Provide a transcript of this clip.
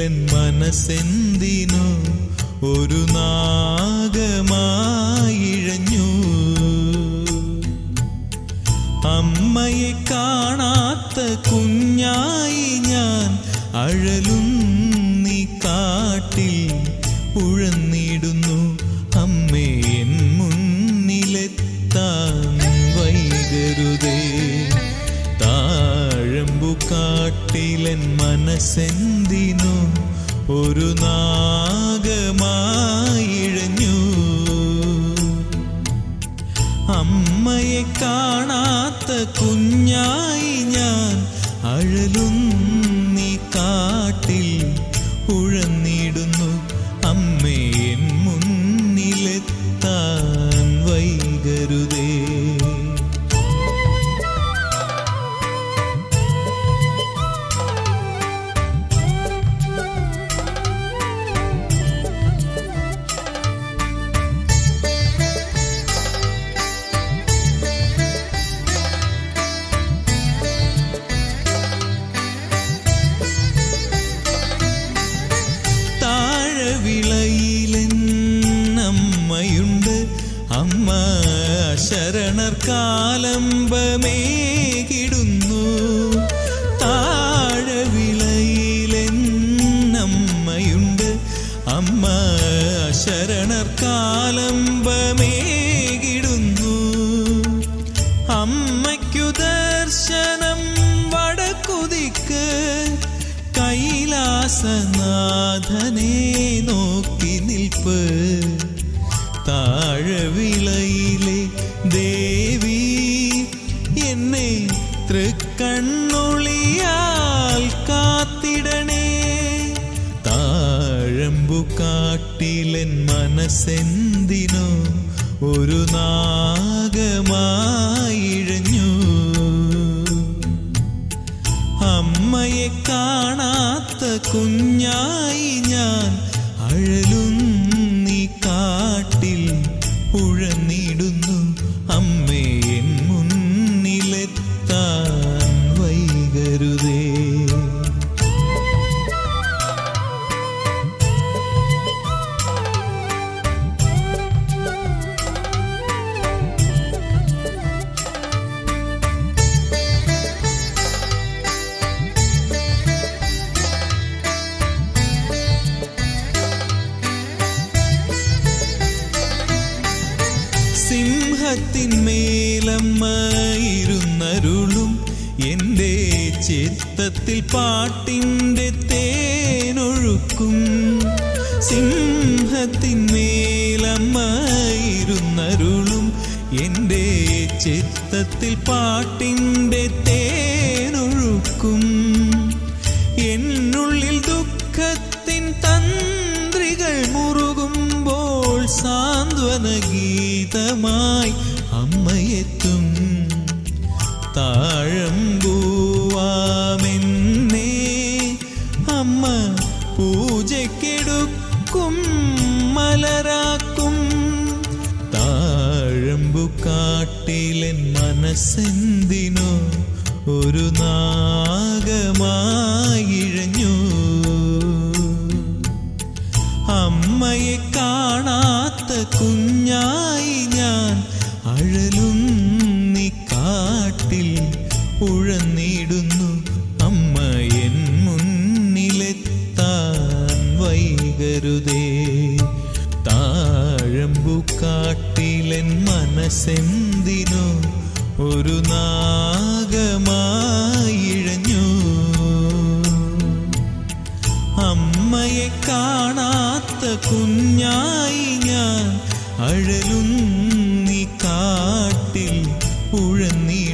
കാട്ടിലൻ മനസ്സെന്തിനോ ഒരു നാഗമായിഴഞ്ഞു അമ്മയെ കാണാത്ത കുഞ്ഞായി ഞാൻ അഴലും നീ കാട്ടിൽ ഉഴന്നിടുന്നു അമ്മേ എൻ മുന്നിലെത്താൻ വൈകരുതേ താഴമ്പു കാട്ടിലൻ മനസ്സെന്തിനോ ഒരു നാഗമായിഴഞ്ഞു അമ്മയെ കാണാത്ത കുഞ്ഞായി ഞാൻ അഴലും നീ കാട്ടിൽ ഉഴന്നിടുന്നു അമ്മേ എൻ മുന്നിലെത്താൻ വൈകരുതേ താഴവിളയിലെന്നമ്മയുണ്ട് അമ്മ ശരണർ കാലംബമേകിടുന്നു താഴവിളയിലെന്നമ്മയുണ്ട് അമ്മ ശരണർ കാലംബമേകിടുന്നു അമ്മയ്ക്കു ദർശനം വടക്കുതിക്ക് കൈലാസനാഥനെ നോക്കി നിൽപ്പ് താഴവിളയിലെ ദേവി എന്നെ തൃക്കണ്ണുളിയാൽ കാത്തിടണേ താഴമ്പു കാട്ടിലൻ മനസ്സെന്തിനോ ഒരു നാഗമായിഴഞ്ഞു അമ്മയെ കാണാത്ത കുഞ്ഞായി ഞാൻ അഴലും നീ കാട്ടിൽ ഉഴന്നിടുന്നു അമ്മേ എൻ മുന്നിലെത്താൻ വൈകരുതേ സിംഹത്തിന്മേലമ്മയിരുന്നരുളും എൻ്റെ ചിത്തത്തിൽ പാട്ടിൻ്റെ തേനൊഴുക്കും സിംഹത്തിന്മേലമ്മയിരുന്നരുളും എൻ്റെ ചിത്തത്തിൽ പാട്ടിൻ്റെ തേനൊഴുക്കും എന്നുള്ളിൽ ദുഃഖത്തിൻ തന്ത്രികൾ മുറുകുമ്പോൾ സാന്ത്വന ഗീതമായി അമ്മയെത്തും താഴമ്പൂവാമെന്നേ അമ്മ പൂജയ്ക്കെടുക്കും മലരാക്കും താഴമ്പു കാട്ടിലൻ മനസ്സെന്തിനോ ഒരു നാഗമായിഴഞ്ഞു അമ്മയെ കാണാത്ത കുഞ്ഞായി ഞാൻ അഴലും നീ കാട്ടിൽ ഉഴന്നിടുന്നു അമ്മ എൻ മുന്നിലെത്താൻ വൈകരുതേ താഴമ്പു കാട്ടിലൻ മനസ്സെന്തിനോ ഒരു നാഗമായിഴഞ്ഞു അമ്മയെ കാണാത്ത കുഞ്ഞായി ഞാൻ അഴലും നീ കാട്ടിൽ ഉഴന്നി